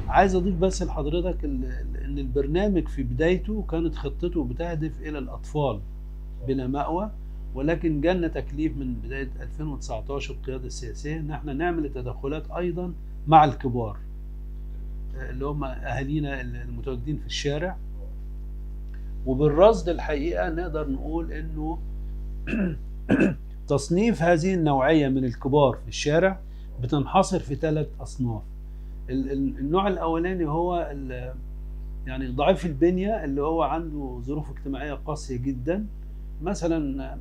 عايز اضيف بس لحضرتك ال- ال- ان البرنامج في بدايته كانت خطته بتهدف الى الاطفال بلا مأوى ولكن جالنا تكليف من بدايه 2019 القياده السياسيه ان احنا نعمل التدخلات ايضا مع الكبار آه، اللي هم اهالينا المتواجدين في الشارع وبالرصد الحقيقه نقدر نقول انه تصنيف هذه النوعيه من الكبار في الشارع بتنحصر في ثلاث اصناف ال- ال- النوع الاولاني هو ال- يعني ضعيف البنيه اللي هو عنده ظروف اجتماعيه قاسيه جدا مثلا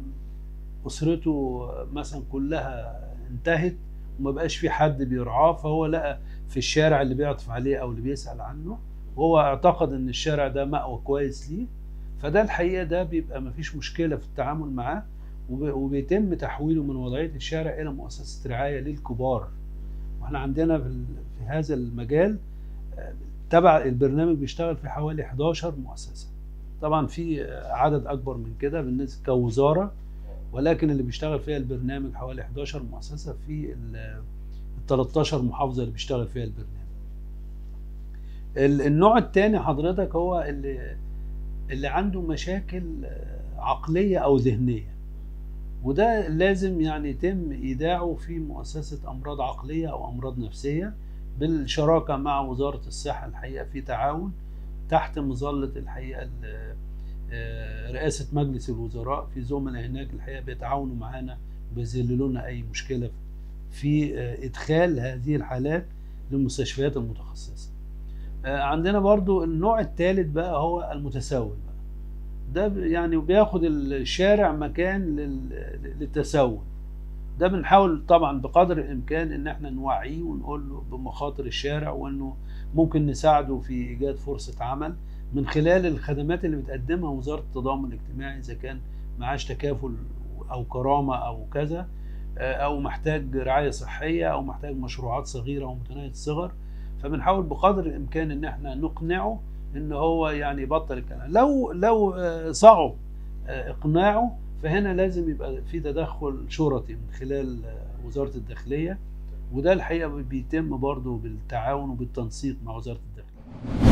اسرته مثلا كلها انتهت وما بقاش في حد بيرعاه فهو لقى في الشارع اللي بيعطف عليه او اللي بيسال عنه وهو اعتقد ان الشارع ده مأوى كويس ليه فده الحقيقه ده بيبقى ما فيش مشكله في التعامل معاه وب- وبيتم تحويله من وضعيه الشارع الى مؤسسه رعايه للكبار واحنا عندنا في, ال- في هذا المجال آه، تبع البرنامج بيشتغل في حوالي 11 مؤسسه طبعا في آه، عدد اكبر من كده بالنسبه كوزاره ولكن اللي بيشتغل فيها البرنامج حوالي 11 مؤسسه في ال ال 13 محافظه اللي بيشتغل فيها البرنامج. ال- النوع الثاني حضرتك هو اللي اللي عنده مشاكل آه، عقليه او ذهنيه. وده لازم يعني يتم ايداعه في مؤسسه امراض عقليه او امراض نفسيه بالشراكه مع وزاره الصحه الحقيقه في تعاون تحت مظله الحقيقه ال- آه، رئاسه مجلس الوزراء في زملاء هناك الحقيقه بيتعاونوا معانا وبيذللوا لنا اي مشكله في آه، ادخال هذه الحالات للمستشفيات المتخصصه. آه، عندنا برضو النوع الثالث بقى هو المتسول بقى. ده ب- يعني بياخد الشارع مكان لل- للتسول ده بنحاول طبعا بقدر الامكان ان احنا نوعيه ونقول له بمخاطر الشارع وانه ممكن نساعده في ايجاد فرصه عمل من خلال الخدمات اللي بتقدمها وزاره التضامن الاجتماعي اذا كان معاش تكافل او كرامه او كذا آه، او محتاج رعايه صحيه او محتاج مشروعات صغيره ومتناهيه الصغر فبنحاول بقدر الامكان ان احنا نقنعه ان هو يعني يبطل الكلام لو لو آه، صعب آه، اقناعه فهنا لازم يبقى في تدخل شرطي من خلال آه، وزاره الداخليه وده الحقيقه بيتم برضه بالتعاون وبالتنسيق مع وزاره الداخليه